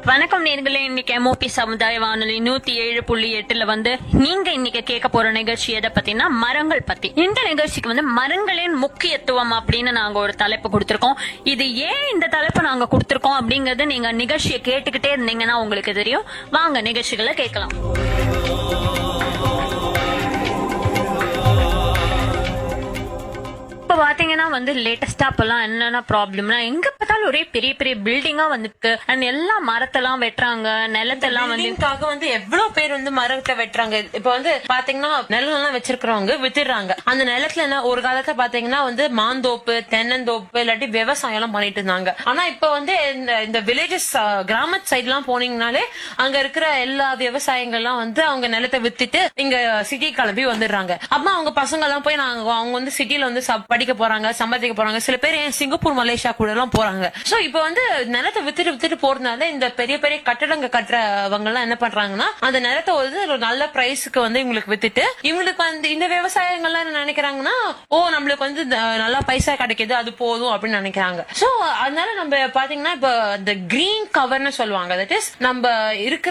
வணக்கம் நேர்களே இன்னைக்கு எம்ஓபி சமுதாய வானொலி நூத்தி ஏழு புள்ளி எட்டுல வந்து நீங்க இன்னைக்கு கேட்க போற நிகழ்ச்சி எதை பத்தினா மரங்கள் பத்தி இந்த நிகழ்ச்சிக்கு வந்து மரங்களின் முக்கியத்துவம் அப்படின்னு நாங்க ஒரு தலைப்பு கொடுத்திருக்கோம் இது ஏன் இந்த தலைப்பு நாங்க கொடுத்திருக்கோம் அப்படிங்கறது நீங்க நிகழ்ச்சியை கேட்டுக்கிட்டே இருந்தீங்கன்னா உங்களுக்கு தெரியும் வாங்க நிகழ்ச்சிகளை கேட்கலாம் இப்ப பாத்தீங்கன்னா வந்து லேட்டஸ்டா இப்பெல்லாம் என்னென்ன ப்ராப்ளம்னா எங்க பார்த்தாலும் ஒரே பெரிய பெரிய பில்டிங்கா வந்துருக்கு அண்ட் எல்லா மரத்தெல்லாம் வெட்டுறாங்க நிலத்தெல்லாம் வந்து பில்டிங்காக வந்து எவ்வளவு பேர் வந்து மரத்தை வெட்டுறாங்க இப்ப வந்து பாத்தீங்கன்னா நிலம் எல்லாம் வச்சிருக்கிறவங்க வித்துடுறாங்க அந்த நிலத்துல என்ன ஒரு காலத்துல பாத்தீங்கன்னா வந்து மாந்தோப்பு தென்னந்தோப்பு இல்லாட்டி விவசாயம் எல்லாம் பண்ணிட்டு இருந்தாங்க ஆனா இப்ப வந்து இந்த- இந்த வில்லேஜஸ் கிராம சைடு எல்லாம் போனீங்கனாலே அங்க இருக்கிற எல்லா விவசாயங்கள்லாம் வந்து அவங்க நிலத்தை வித்துட்டு இங்க சிட்டி கிளம்பி வந்துடுறாங்க அப்ப அவங்க பசங்க எல்லாம் போய் நாங்க அவங்க வந்து சிட்டில வந்து சப்- படிக்க போறாங்க சம்பாதிக்க போறாங்க சில பேர் ஏன் சிங்கப்பூர் மலேசியா கூட எல்லாம் போறாங்க சோ இப்ப வந்து நிலத்தை வித்துட்டு வித்துட்டு போறதுனால இந்த பெரிய பெரிய கட்டடங்க கட்டுறவங்க எல்லாம் என்ன பண்றாங்கன்னா அந்த நிலத்தை வந்து ஒரு நல்ல பிரைஸ்க்கு வந்து இவங்களுக்கு வித்துட்டு இவங்களுக்கு வந்து இந்த விவசாயங்கள்லாம் என்ன நினைக்கிறாங்கன்னா ஓ நம்மளுக்கு வந்து இந்த நல்லா பைசா கிடைக்குது அது போதும் அப்படின்னு நினைக்கிறாங்க சோ அதனால நம்ம பாத்தீங்கன்னா இப்ப இந்த கிரீன் கவர்னு சொல்லுவாங்க தட் இஸ் நம்ம இருக்கிற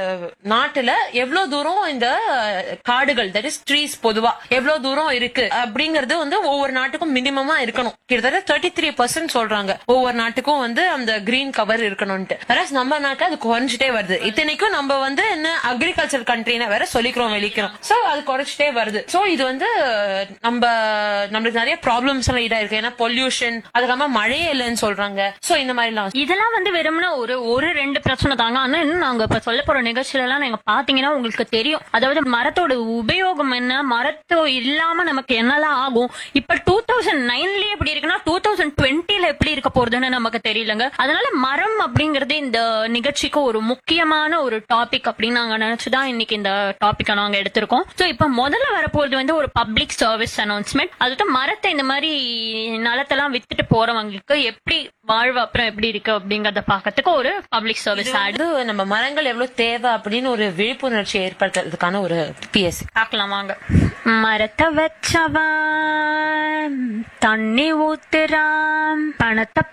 நாட்டுல எவ்வளவு தூரம் இந்த காடுகள் தட் இஸ் ட்ரீஸ் பொதுவா எவ்வளவு தூரம் இருக்கு அப்படிங்கறது வந்து ஒவ்வொரு நாட்டுக்கும் மினிமமா இருக்கணும் கிட்டத்தட்ட தேர்ட்டி த்ரீ பர்சன்ட் சொல்றாங்க ஒவ்வொரு நாட்டுக்கும் வந்து அந்த கிரீன் கவர் இருக்கணும்ட்டு வேற நம்ம நாட்டுல அது குறைஞ்சிட்டே வருது இத்தனைக்கும் நம்ம வந்து என்ன அக்ரிகல்ச்சர் கண்ட்ரின வேற சொல்லிக்கிறோம் வெளிக்கிறோம் சோ அது குறைச்சிட்டே வருது சோ இது வந்து நம்ம நம்மளுக்கு நிறைய ப்ராப்ளம்ஸ் எல்லாம் இதா இருக்கு ஏன்னா பொல்யூஷன் அதுக்காம மழையே இல்லைன்னு சொல்றாங்க சோ இந்த மாதிரி எல்லாம் இதெல்லாம் வந்து வெறும்னா ஒரு ஒரு ரெண்டு பிரச்சனை தாங்க ஆனா இன்னும் நாங்க இப்ப சொல்ல போற நிகழ்ச்சியில எல்லாம் நீங்க பாத்தீங்கன்னா உங்களுக்கு தெரியும் அதாவது மரத்தோட உபயோகம் என்ன மரத்தோ இல்லாம நமக்கு என்னெல்லாம் ஆகும் இப்ப டூ தௌசண்ட் நைன்லயே எப்படி இருக்குன்னா டூ தௌசண்ட் டுவெண்ட்டில எப்படி இருக்க போறதுன்னு நமக்கு தெரியலங்க அதனால மரம் அப்படிங்கறது இந்த நிகழ்ச்சிக்கு ஒரு முக்கியமான ஒரு டாபிக் அப்படின்னு நாங்க நினைச்சுதான் இன்னைக்கு இந்த டாபிக்கை நாங்க எடுத்திருக்கோம் சோ இப்ப முதல்ல வரப்போறது வந்து ஒரு பப்ளிக் சர்வீஸ் அனௌன்ஸ்மெண்ட் அதாவது மரத்தை இந்த மாதிரி நிலத்தெல்லாம் வித்துட்டு போறவங்களுக்கு எப்படி வாழ்வு அப்புறம் எப்படி இருக்கு அப்படிங்கறத பாக்கிறதுக்கு ஒரு பப்ளிக் சர்வீஸ் ஆட் அது நம்ம மரங்கள் எவ்வளவு தேவை அப்படின்னு ஒரு விழிப்புணர்ச்சி ஏற்படுத்துறதுக்கான ஒரு பிஎஸ்சி பார்க்கலாம் வாங்க மரத்தை வச்சவன் தண்ணி ஊத்துறான் பணத்தை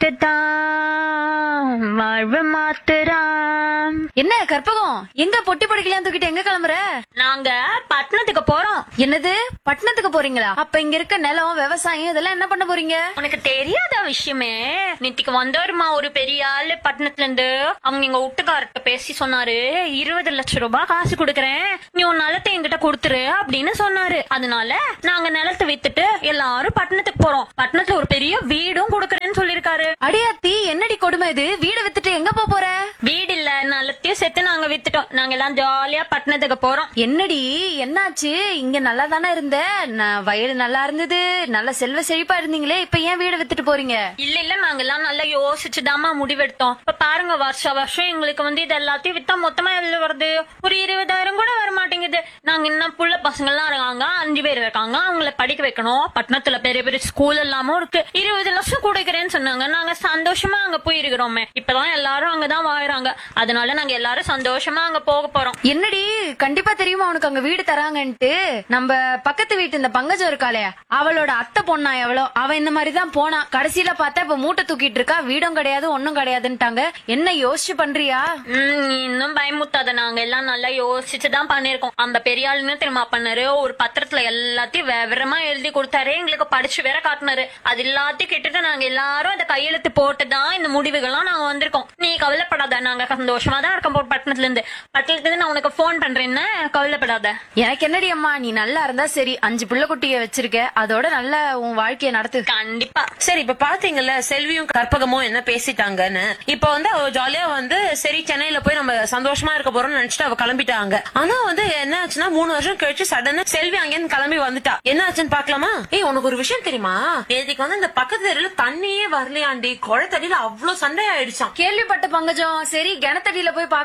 பார்த்துதான் வாழ்வு மாத்துறான் என்ன கற்பகம் எங்க பொட்டி படிக்கலாம் தூக்கிட்டு எங்க கிளம்புற நாங்க பட்டணத்துக்கு போறோம் என்னது பட்டணத்துக்கு போறீங்களா அப்ப இங்க இருக்க நிலம் விவசாயம் இதெல்லாம் என்ன பண்ண போறீங்க உனக்கு தெரியாத விஷயமே நேத்திக்கு வந்தவருமா ஒரு பெரிய ஆளு பட்டணத்துல இருந்து அவங்க எங்க வீட்டுக்காரர்கிட்ட பேசி சொன்னாரு இருபது லட்சம் ரூபாய் காசு கொடுக்கறேன் நீ உன் நிலத்தை என்கிட்ட கொடுத்துரு அப்படின்னு சொன்னாரு அதனால நாங்க நிலத்தை வித்துட்டு எல்லாரும் பட்டணத்துக்கு போறோம் பட்டணத்துல ஒரு பெரிய வீடும் கொடுக்கறேன்னு சொல்லிருக்காரு அடியாத்தி என்னடி கொடுமை இது வீட வித்துட்டு எங்க போப் போற வீடு இல்ல நிலத்தையும் சேர்த்து நாங்க வித்துட்டோம் நாங்க எல்லாம் ஜாலியா பட்டணத்துக்கு போறோம் என்னடி என்னாச்சு இங்க நல்லா தானே இருந்த நான் வயல் நல்லா இருந்தது நல்ல செல்வ செழிப்பா இருந்தீங்களே இப்ப ஏன் வீட வித்துட்டு போறீங்க இல்ல இல்ல நாங்க எல்லாம் நல்லா யோசிச்சுதாம்மா முடிவெடுத்தோம் இப்ப பாருங்க வருஷ வருஷம் எங்களுக்கு வந்து இது எல்லாத்தையும் வித்தா மொத்தமா எவ்வளவு வருது ஒரு இருபதாயிரம் கூட வர மாட்டேங்குது நாங்க இன்னும் புள்ள பசங்க எல்லாம் இருக்காங்க அஞ்சு பேர் இருக்காங்க அவங்கள படிக்க வைக்கணும் பட்டணத்துல பெரிய பெரிய ஸ்கூல் எல்லாமும் இருக்கு இருபது லட்சம் கொடுக்கறேன்னு சொன்னாங்க நாங்க சந்தோஷமா அங்க போய் இருக்கிறோமே இப்பதான் எல்லாரும் அங்கதான் வாழுறாங்க அதனால நாங்க எல்லாரும் சந்தோஷமா அங்க போக போறோம் என்னடி கண்டிப்பா தெரியுமா உனக்கு அங்க வீடு தராங்கன்ட்டு நம்ம பக்கத்து வீட்டு இந்த பங்கஜம் இருக்காளே அவளோட அத்தை பொண்ணா எவ்வளோ அவ இந்த மாதிரி தான் போனா கடைசியில பார்த்தா இப்ப மூட்டை தூக்கிட்டு இருக்கா வீடும் கிடையாது ஒண்ணும் கிடையாதுன்ட்டாங்க என்ன யோசிச்சு பண்றியா உம் நீ இன்னும் பயமுத்தாத நாங்க எல்லாம் நல்லா யோசிச்சு தான் பண்ணிருக்கோம் அந்த பெரிய ஆளுன்னு தெரியுமா பண்ணாரு ஒரு பத்திரத்துல எல்லாத்தையும் விவரமா எழுதி கொடுத்தாரு எங்களுக்கு படிச்சு வேற காட்டினாரு அது எல்லாத்தையும் கேட்டுட்டு நாங்க எல்லாரும் அந்த கையெழுத்து போட்டுதான் இந்த முடிவுகள்லாம் நாங்க வந்திருக்கோம் நீ கவலைப்படாத நாங்க சந்தோஷமா தான் இருக்கோம் போ- பட்டணத்துல இருந்து பட்டணத்துல இருந்து நான் உனக்கு போன் பண்றேன்னு கவலைப்படாத எனக்கு என்னடி அம்மா நீ நல்லா இருந்தா சரி அஞ்சு புள்ள குட்டிய வச்சிருக்க அதோட நல்ல உன் வாழ்க்கைய நடத்து கண்டிப்பா சரி இப்ப பாத்தீங்கல்ல செல்வியும் கற்பகமும் என்ன பேசிட்டாங்கன்னு இப்ப வந்து அவ ஜாலியா வந்து சரி சென்னையில போய் நம்ம சந்தோஷமா இருக்க போறோம்னு நினைச்சிட்டு அவ கிளம்பிட்டாங்க ஆனா வந்து என்ன ஆச்சுன்னா மூணு வருஷம் கழிச்சு சடனா செல்வி அங்கேருந்து கிளம்பி வந்துட்டா என்ன ஆச்சுன்னு பாக்கலாமா ஏய் உனக்கு ஒரு விஷயம் தெரியுமா நேற்றுக்கு வந்து இந்த பக்கத்து தெருல தண்ணியே வரலையாண்டி குழத்தடியில அவ்வளவு சண்டை ஆயிடுச்சான் கேள்விப்பட்ட பங்கஜம் சரி கிணத்தடியில போய் பார்க்கலாம்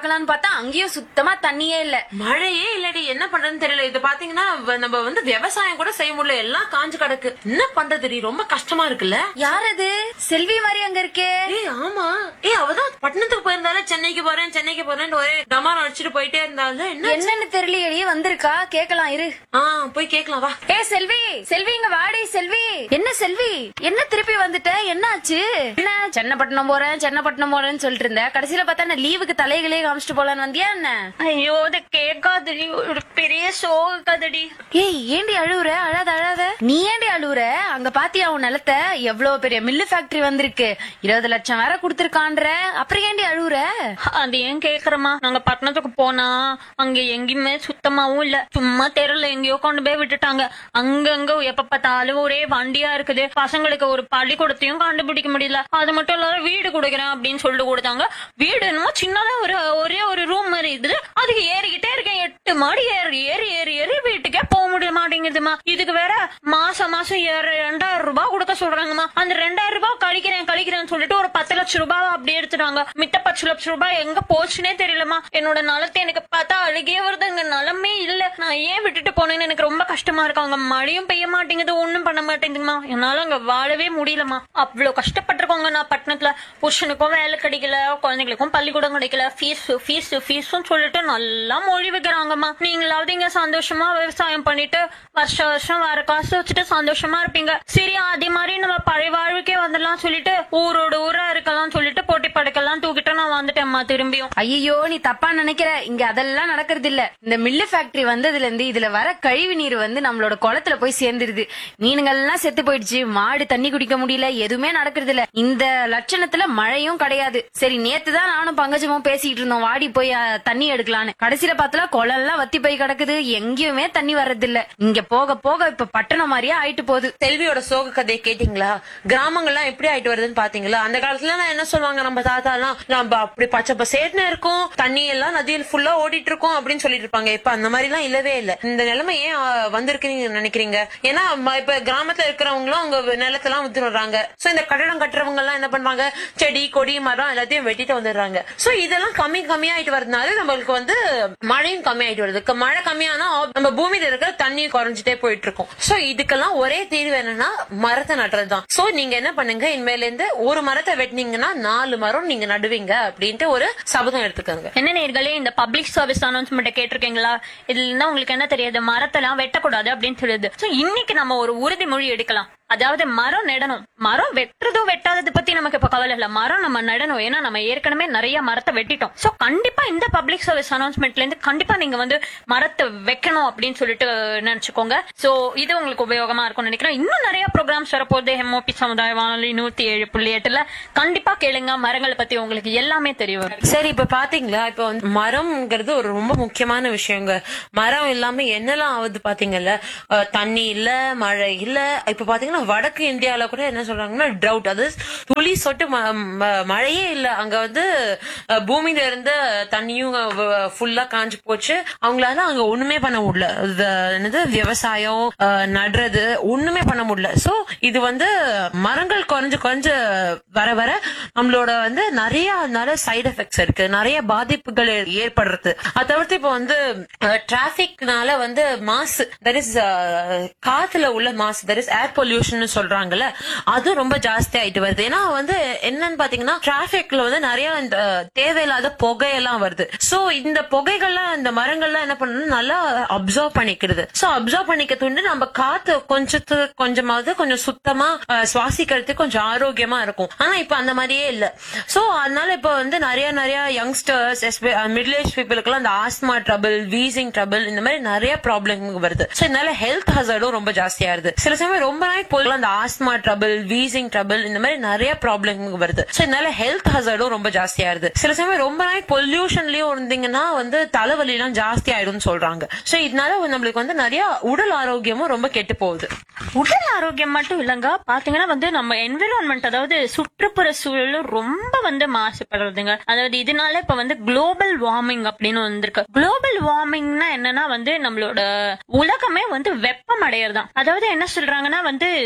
பார்க்கலாம்னு பார்த்தா அங்கேயும் சுத்தமா தண்ணியே இல்ல மழையே இல்லடி என்ன பண்றதுன்னு தெரியல இது பாத்தீங்கன்னா வ- நம்ம வந்து விவசாயம் கூட செய்ய முடியல எல்லாம் காஞ்சு கிடக்கு என்ன பண்றதுடி ரொம்ப கஷ்டமா இருக்குல்ல யார் அது செல்வி மாதிரி அங்க இருக்கே ஏய் ஆமா ஏய் அவதான் பட்டணத்துக்கு போயிருந்தாலே சென்னைக்கு போறேன் சென்னைக்கு போறேன்னு ஒரே டமாரம் அடிச்சுட்டு போயிட்டே இருந்தால என்ன என்னன்னு தெரியலையே வந்திருக்கா கேக்கலாம் இரு ஆ போய் கேக்கலாம் வா ஏ செல்வி செல்வி இங்க வாடி செல்வி என்ன செல்வி என்ன திருப்பி வந்துட்ட என்ன ஆச்சு என்ன சென்னப்பட்டினம் போறேன் சென்னப்பட்டினம் போறேன்னு சொல்லிட்டு இருந்த கடைசியில பார்த்தா நான் லீவுக்கு தலைகளே காமிச்சிட்டு போலான்னு வந்தியா என்ன ஐயோ அதை கேட்காதடி ஒரு பெரிய சோக கதடி ஏய் ஏண்டி அழுவுற அழாத அழாத நீ ஏண்டி அழுவுற அங்க பாத்தியா உன் நிலத்த எவ்வளவு பெரிய மில்லு ஃபேக்டரி வந்திருக்கு இருபது லட்சம் வேற குடுத்திருக்கான்ற அப்புறம் ஏண்டி அழுவுற அது ஏன் கேக்குறமா நாங்க பட்டணத்துக்கு போனா அங்க எங்கேயுமே சுத்தமாவும் இல்ல சும்மா தெருல எங்கேயோ கொண்டு போய் விட்டுட்டாங்க அங்கங்க எப்ப பார்த்தாலும் ஒரே வண்டியா இருக்குது பசங்களுக்கு ஒரு பள்ளிக்கூடத்தையும் கண்டுபிடிக்க முடியல அது மட்டும் இல்லாத வீடு கொடுக்குறேன் அப்படின்னு சொல்லிட்டு கொடுத்தாங்க வீடு என்னமோ சின்னதா ஒரு ஒரே ஒரு ரூம் மாதிரி இருக்குது அதுக்கு ஏறிக்கிட்டே இருக்கேன் எட்டு மாடி ஏறி ஏறி ஏறி ஏறி வீட்டுக்கே போக முடிய மாட்டேங்குதுமா இதுக்கு வேற மாசம் மாசம் ஏற- ரெண்டாயிரம் ரூபாய் கொடுக்க சொல்றாங்கம்மா அந்த ரெண்டாயிரம் ரூபாய் கழிக்கிறேன் கழிக்கிறேன்னு சொல்லிட்டு ஒரு பத்து லட்சம் ரூபாய் அப்படியே எடுத்துட்டாங்க மித்த பத்து லட்சம் ரூபாய் எங்க போச்சுனே தெரியலமா என்னோட நலத்தை எனக்கு பார்த்தா அழுகே வருதுங்க நலமே இல்ல நான் ஏன் விட்டுட்டு போனேன்னு எனக்கு ரொம்ப கஷ்டமா இருக்கு அங்க மழையும் பெய்ய மாட்டேங்குது ஒண்ணும் பண்ண மாட்டேங்குதுமா என்னால அங்க வாழவே முடியலமா அவ்வளவு கஷ்டப்பட்டிருக்கோங்க நான் பட்டணத்துல புருஷனுக்கும் வேலை கிடைக்கல குழந்தைகளுக்கும் பள்ளிக்கூடம் கிடைக்கல ஃபீஸ் ஃபீஸ் ஃபீஸ்னு சொல்லிட்டு நல்லா மொழி வைக்கிறாங்கம்மா நீங்களாவது இங்க சந்தோஷமா விவசாயம் பண்ணிட்டு வருஷ வருஷம் வர காசு வச்சுட்டு சந்தோஷமா இருப்பீங்க சரி அதே மாதிரி நம்ம பழைய வாழ்வுக்கே வந்துடலாம் சொல்லிட்டு ஊரோட ஊரா இருக்கலாம் சொல்லிட்டு போட்டி படுக்கலாம் தூக்கிட்டு நான் வந்துட்டேன்மா திரும்பியும் ஐயோ நீ தப்பா நினைக்கிற இங்க அதெல்லாம் நடக்கிறது இல்ல இந்த மில்லு ஃபேக்டரி வந்ததுல இருந்து இதுல வர கழிவு நீர் வந்து நம்மளோட குளத்துல போய் சேர்ந்துருது மீனுங்கள் எல்லாம் செத்து போயிடுச்சு மாடு தண்ணி குடிக்க முடியல எதுவுமே நடக்கிறது இல்ல இந்த லட்சணத்துல மழையும் கிடையாது சரி நேத்து தான் நானும் பங்கஜமும் பேசிட்டு இருந்தோம் வாடி போய் அஹ், தண்ணி எடுக்கலான்னு கடைசியில பார்த்தா குளம் எல்லாம் வத்தி போய் கிடக்குது எங்கேயுமே தண்ணி வர்றது இல்ல இங்க போக போக இப்ப பட்டணம் மாதிரியே ஆயிட்டு போகுது செல்வியோட சோக கதையை கேட்டீங்களா கிராமங்கள்லாம் எப்படி ஆயிட்டு வருதுன்னு பாத்தீங்களா அந்த காலத்துல எல்லாம் என்ன சொல்லுவாங்க நம்ம தாத்தா எல்லாம் நம்ம அப்படி பச்சை பசேட்னு இருக்கும் தண்ணி எல்லாம் நதியில் ஃபுல்லா ஓடிட்டு இருக்கும் அப்படின்னு சொல்லிட்டு இருப்பாங்க இப்ப அந்த மாதிரி எல்லாம் இல்லவே இல்ல இந்த நிலைமை ஏன் ஆ, வந்திருக்குன்னு நீங்க நினைக்கிறீங்க ஏன்னா ம- இப்ப கிராமத்துல இருக்கிறவங்களும் அவங்க நிலத்தெல்லாம் வித்துடுறாங்க சோ இந்த கட்டடம் கட்டுறவங்க எல்லாம் என்ன பண்றாங்க செடி கொடி மரம் எல்லாத்தையும் வெட்டிட்டு வந்துடுறாங்க சோ இதெல்லாம் கம்மி கம்மியாயிட்டு வரதுனால நம்மளுக்கு வந்து மழையும் கம்மியாயிட்டு வருது க- மழை கம்மியானா நம்ம பூமியில இருக்கிற தண்ணி குறைஞ்சிட்டே போயிட்டு இருக்கும் சோ இதுக்கெல்லாம் ஒரே தீர்வு என்னன்னா மரத்தை நடுறதுதான் சோ நீங்க என்ன பண்ணுங்க இனிமேல இருந்து ஒரு மரத்தை வெட்டினீங்கன்னா நாலு மரம் நீங்க நடுவீங்க அப்படின்ட்டு ஒரு சபதம் எடுத்துக்கோங்க என்ன நேர்களே இந்த பப்ளிக் சர்வீஸ் அனௌன்ஸ்மெண்ட் கேட்டிருக்கீங்களா இதுல இருந்தா உங்களுக்கு என்ன தெரியாது மரத்தெல்லாம் வெட்டக்கூடாது அப்படின்னு தெரியுது சோ இன்னைக்கு நம்ம ஒரு உறுதிமொழி எடுக்கலாம் அதாவது மரம் நடணும் மரம் வெட்டுறதோ வெட்டாதது பத்தி நமக்கு இப்ப கவலை இல்ல மரம் நம்ம நடணும் ஏன்னா நம்ம ஏற்கனவே நிறைய மரத்தை வெட்டிட்டோம் சோ கண்டிப்பா இந்த பப்ளிக் சர்வீஸ் அனௌன்ஸ்மெண்ட்ல இருந்து கண்டிப்பா நீங்க வந்து மரத்தை வைக்கணும் அப்படின்னு சொல்லிட்டு நினைச்சுக்கோங்க சோ இது உங்களுக்கு உபயோகமா இருக்கும்னு நினைக்கிறேன் இன்னும் நிறைய ப்ரோக்ராம்ஸ் வரப்போகுது எம்ஓபி சமுதாய வானொலி நூத்தி ஏழு புள்ளி எட்டுல கண்டிப்பா கேளுங்க மரங்களை பத்தி உங்களுக்கு எல்லாமே தெரியும் சரி இப்ப பாத்தீங்களா இப்ப வந்து மரம்ங்கிறது ஒரு ரொம்ப முக்கியமான விஷயங்க மரம் இல்லாம என்னெல்லாம் ஆகுது பாத்தீங்கல்ல அஹ் தண்ணி இல்ல மழை இல்ல இப்ப பாத்தீங்கன்னா வடக்கு இந்தியால கூட என்ன சொல்றாங்கன்னா ட்ரவுட் அது துளி சொட்டு ம- ம- மழையே இல்ல அங்க வந்து அஹ், பூமியில இருந்து தண்ணியும் ஃபுல்லா காஞ்சு போச்சு அவங்களால அங்க ஒண்ணுமே பண்ண முடியல இது என்னது விவசாயம் அஹ், நடுறது ஒண்ணுமே பண்ண முடியல சோ இது வந்து மரங்கள் குறைஞ்சு குறைஞ்சு வர வர நம்மளோட வந்து நிறைய நிறைய சைடு எஃபெக்ட்ஸ் இருக்கு நிறைய பாதிப்புகள் ஏ- ஏற்படுறது அதை தவிர்த்து இப்ப வந்து டிராபிக்னால வந்து மாசு தட் இஸ் காத்துல உள்ள மாசு தட் இஸ் ஏர் பொல்யூஷன் சொல்றாங்கல்ல அது ரொம்ப ஜாஸ்தி ஆயிட்டு வருது ஏன்னா வந்து என்னன்னு பாத்தீங்கன்னா டிராபிக்ல வந்து நிறைய இந்த தேவையில்லாத புகையெல்லாம் வருது சோ இந்த புகைகள்லாம் இந்த மரங்கள்லாம் என்ன பண்ணணும் நல்லா அப்சர்வ் பண்ணிக்கிறது சோ அப்சர்வ் பண்ணிக்க துண்டு நம்ம காத்து கொஞ்சத்து கொஞ்சமாவது கொஞ்சம் சுத்தமா அஹ், சுவாசிக்கிறதுக்கு கொஞ்சம் ஆரோக்கியமா இருக்கும் ஆனா இப்ப அந்த மாதிரியே இல்ல சோ அதனால இப்ப வந்து நிறைய நிறைய யங்ஸ்டர்ஸ் மிடில் ஏஜ் பீப்புளுக்கு எல்லாம் இந்த ஆஸ்மா ட்ரபிள் வீசிங் ட்ரபிள் இந்த மாதிரி நிறைய ப்ராப்ளம் வருது சோ இதனால ஹெல்த் ஹசர்டும் ரொம்ப ஜாஸ்தியா இருது சில சமயம் ரொம்ப நாள் போய் அந்த ஆஸ்மா ட்ரபிள் வீசிங் ட்ரபிள் இந்த மாதிரி நிறைய ப்ராப்ளம் வருது சோ இதனால ஹெல்த் ஹசர்டும் ரொம்ப ஜாஸ்தியா இருது சில சமயம் ரொம்ப நாள் பொல்யூஷன்லயும் இருந்தீங்கன்னா வந்து தலைவலி எல்லாம் ஜாஸ்தி ஆயிடும்னு சொல்றாங்க சோ இதனால நம்மளுக்கு வந்து நிறைய உடல் ஆரோக்கியமும் ரொம்ப கெட்டு போகுது உடல் ஆரோக்கியம் மட்டும் இல்லங்க பாத்தீங்கன்னா வந்து நம்ம என்விரான்மெண்ட் அதாவது சுற்றுப்புற சூழலும் ரொம்ப வந்து மாசுபடுறதுங்க அதாவது இதனால இப்ப வந்து குளோபல் வார்மிங் அப்படின்னு வந்திருக்கு குளோபல் வார்மிங்னா என்னன்னா வந்து நம்மளோட உலகமே வந்து வெப்பம் அடையறதாம் அதாவது என்ன சொல்றாங்கன்னா வந்து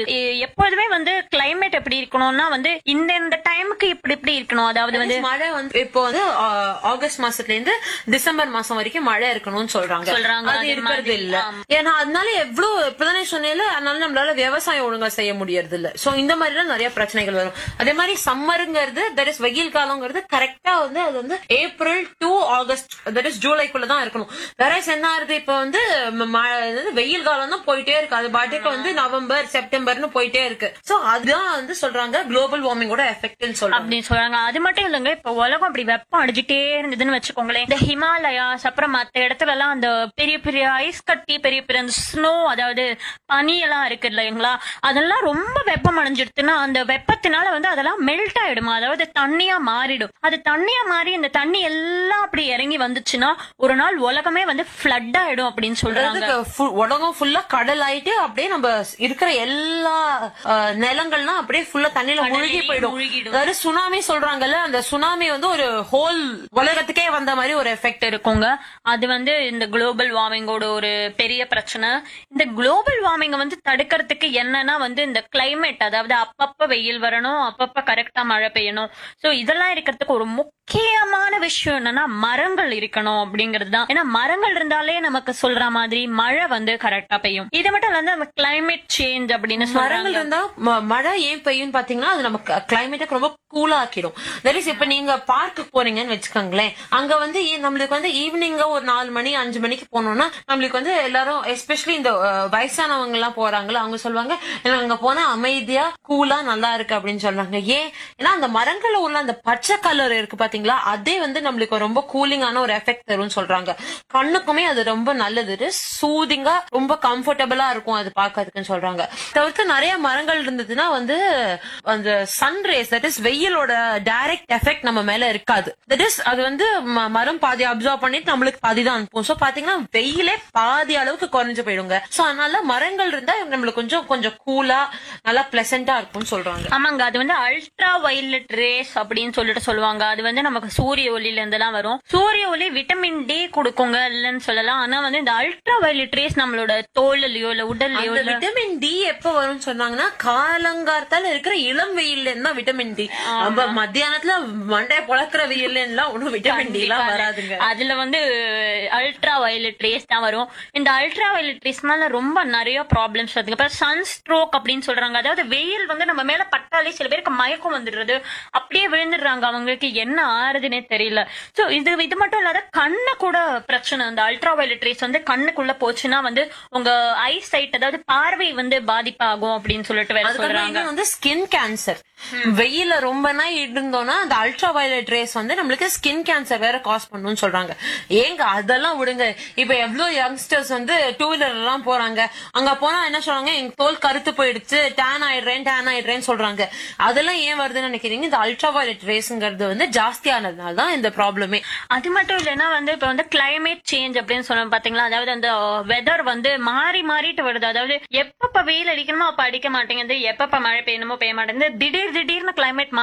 எ- எப்போதுமே வந்து கிளைமேட் எப்படி இருக்கணும்னா வந்து இந்த இந்த டைமுக்கு இப்படி இப்படி இருக்கணும் அதாவது வந்து மழை வந்து இப்போ வந்து ஆ, ஆகஸ்ட் மாசத்துல இருந்து டிசம்பர் மாசம் வரைக்கும் மழை இருக்கணும்னு சொல்றாங்க சொல்றாங்க, அது அதே இருக்கிறது மாதிரி, இல்ல ஆமா. ஏன்னா அதனால எவ்வளவு இப்பதானே சொன்னேன்ல அதனால நம்மளால விவசாயம் ஒழுங்கா செய்ய முடியறது இல்ல சோ இந்த மாதிரி எல்லாம் நிறைய பிரச்சனைகள் வரும் அதே மாதிரி சம்மருங்கிறது தட் இஸ் வெயில் காலங்கிறது கரெக்டா வந்து அது வந்து April to August that is ஜூலைக்குள்ள தான் இருக்கணும் வேற என்ன ஆகுது இப்ப வந்து ம- ம- அதாவது வெயில் காலம் தான் போயிட்டே இருக்கு அது பாட்டுக்கு வந்து நவம்பர் செப்டம்பர்னு போயிட்டே இருக்கு சோ அதுதான் வந்து சொல்றாங்க குளோபல் வார்மிங்கோட எஃபெக்ட்னு சொல்றாங்க அப்படின்னு சொல்றாங்க அது மட்டும் இல்லைங்க இப்ப உலகம் அப்படி வெப்பம் அடிச்சுட்டே இருந்ததுன்னு வச்சுக்கோங்களேன் இந்த ஹிமாலயாஸ் அப்புறம் மத்த இடத்துல எல்லாம் அந்த பெரிய பெரிய ஐஸ் கட்டி பெரிய பெரிய அந்த ஸ்னோ அதாவது பனி எல்லாம் இருக்கு இல்லைங்களா அதெல்லாம் ரொம்ப வெப்பம் அடைஞ்சிடுதுன்னா அந்த வெப்பத்தினால வந்து அதெல்லாம் மெல்ட் ஆயிடுமா அதாவது தண்ணியா மாறிடும் அது தண்ணியா மாறி இந்த தண்ணி எல்லாம் அப்படி இறங்கி வந்துச்சுன்னா ஒரு நாள் உலகமே வந்து ஃபிளட் ஆயிடும் அப்படின்னு சொல்றாங்க அதாவது ஃபு- உலகம் ஃபுல்லா கடல் ஆயிட்டு அப்படியே நம்ம இருக்கிற எல்லா அஹ், நிலங்கள்லாம் அப்படியே ஃபுல்லா தண்ணியில முழுகி போயிடும் முழுகிடும். அதாவது சுனாமி சொல்றாங்கல்ல அந்த சுனாமி வந்து ஒரு ஹோல் உலகத்துக்கே வந்த மாதிரி ஒரு எஃபெக்ட் இருக்கும் இருக்குங்க அது வந்து இந்த குளோபல் வார்மிங்கோட ஒரு பெரிய பிரச்சனை இந்த குளோபல் வார்மிங்க வந்து தடுக்கிறதுக்கு என்னன்னா வந்து இந்த கிளைமேட் அதாவது அப்பப்ப வெயில் வரணும் அப்பப்ப கரெக்டா மழை பெய்யணும் சோ இதெல்லாம் இருக்கிறதுக்கு ஒரு முக்கியமான விஷயம் என்னன்னா மரங்கள் இருக்கணும் அப்படிங்கிறது தான் ஏன்னா மரங்கள் இருந்தாலே நமக்கு சொல்ற மாதிரி மழை வந்து கரெக்டா பெய்யும் இது மட்டும் இல்லாம நம்ம கிளைமேட் சேஞ்ச் அப்படின்னு மரங்கள் சொல்றாங்க இருந்தா ம- மழை ஏன் பெய்யும் பாத்தீங்கன்னா அது நமக்கு கிளைமேட்டுக்கு ரொம்ப கூலா ஆக்கிடும் தட் இஸ் இப்ப நீங்க பார்க்கு போறீங்கன்னு வச்சுக்கோங்களேன் அங்க வந்து ஈ- நம்மளுக்கு வந்து ஈவினிங்கா ஒரு நாலு மணி அஞ்சு மணிக்கு போனோம்னா நம்மளுக்கு வந்து எல்லாரும் எஸ்பெஷலி இந்த அஹ், வயசானவங்க எல்லாம் போறாங்கல்ல அவங்க சொல்லுவாங்க "எனக்கு அங்க போனா அமைதியா கூலா நல்லா இருக்கு அப்படின்னு சொல்றாங்க ஏன் ஏன்னா அந்த மரங்கள்ல உள்ள அந்த பச்சை கலர் இருக்கு பாத்தீங்களா அதே வந்து நம்மளுக்கு ரொம்ப கூலிங்கான ஒரு எஃபெக்ட் தரும்னு சொல்றாங்க கண்ணுக்குமே அது ரொம்ப நல்லது சூதிங்கா ரொம்ப கம்ஃபர்டபுளா இருக்கும் அது பாக்கிறதுக்குன்னு சொல்றாங்க தவிர்த்து நிறைய மரங்கள் இருந்ததுன்னா வந்து அந்த சன் ரேஸ் தட் இஸ் வெயிலோட டைரக்ட் எஃபெக்ட் நம்ம மேல இருக்காது தட் இஸ் அது வந்து ம- மரம் பாதி அப்சர்வ் பண்ணிட்டு நம்மளுக்கு பாதி தான் அனுப்பும் சோ பாத்தீங்கன்னா வெயிலே பாதி அளவுக்கு குறைஞ்சு போயிடுங்க சோ அதனால மரங்கள் இருந்தா நம்மளுக்கு கொஞ்சம் கொஞ்சம் கூலா நல்லா பிளசண்டா இருக்கும்னு சொல்றாங்க ஆமாங்க அது வந்து அல்ட்ரா வயலட் ரேஸ் அப்படின்னு சொல்லிட்டு சொல்லுவாங்க அது வந்து நமக்கு சூரிய ஒளியில இருந்தெல்லாம் வரும் சூரிய ஒளி விட்டமின் டி கொடுக்குங்க இல்லைன்னு சொல்லலாம் ஆனா வந்து இந்த அல்ட்ரா வயலட் ரேஸ் நம்மளோட தோல்லயோ இல்ல உடல்லயோ அந்த இல்ல விட்டமின் டி எப்ப வரும்னு சொன்னாங்கன்னா காலங்கார்த்தால இருக்கிற இளம் வெயில்ல இருந்தா விட்டமின் டி நம்ம மத்தியானத்துல மண்டைய பொழக்கிற வெயில்ல எல்லாம் ஒண்ணும் விட்டமின் டி எல்லாம் வராதுங்க அதுல வந்து அல்ட்ரா வயலட் ரேஸ் தான் வரும் இந்த அல்ட்ரா வயலட் ரேஸ்னால ரொம்ப நிறைய ப்ராப்ளம்ஸ் வருதுங்க அப்புறம் சன் ஸ்ட்ரோக் அப்படின்னு சொல்றாங்க அதாவது வெயில் வந்து நம்ம மேல பட்டாலே சில பேருக்கு மயக்கம் வந்துடுறது அப்படியே விழுந்துடுறாங்க அவங்களுக்கு என்ன ஆறுதுன்னே தெரியல சோ இது இது மட்டும் இல்லாத கண்ணு கூட பிரச்சனை இந்த அல்ட்ரா வயலட் ரேஸ் வந்து கண்ணுக்குள்ள போச்சுன்னா வந்து உங்க ஐ சைட் அதாவது பார்வை வந்து பாதிப்பாகும் அப்படின்னு சொல்லிட்டு வேற அதுக்கப்புறம் சொல்றாங்க இன்னும் வந்து ஸ்கின் கேன்சர் வெயில ரொம்ப நாள் இருந்தோம்னா அந்த அல்ட்ரா வயலட் ரேஸ் வந்து நம்மளுக்கு ஸ்கின் கேன்சர் வேற காஸ் பண்ணும்னு சொல்றாங்க ஏங்க அதெல்லாம் விடுங்க இப்ப எவ்வளவு யங்ஸ்டர்ஸ் வந்து டூ வீலர் எல்லாம் போறாங்க அங்க போனா என்ன சொல்றாங்க எங்க தோல் கருத்து போயிடுச்சு டேன் ஆயிடுறேன் டேன் ஆயிடுறேன்னு சொல்றாங்க அதெல்லாம் ஏன் வருதுன்னு நினைக்கிறீங்க இந்த அல்ட்ரா வயலட் ரேஸ்ங்கிறது வந்து ஜாஸ்தியானதுனால தான் இந்த ப்ராப்ளமே அது மட்டும் இல்லைன்னா வந்து இப்ப வந்து கிளைமேட் சேஞ்ச் அப்படின்னு சொல்லுவோம் பாத்தீங்களா அதாவது அந்த வெதர் வந்து மாறி மாறிட்டு வருது அதாவது எப்பப்ப வெயில் அடிக்கணுமோ அப்ப அடிக்க மாட்டேங்குது எப்பப்ப மழை பெய்யணுமோ பெய்ய மாட்டேங்குது திடீர் திடீர்னு கிளைமேட்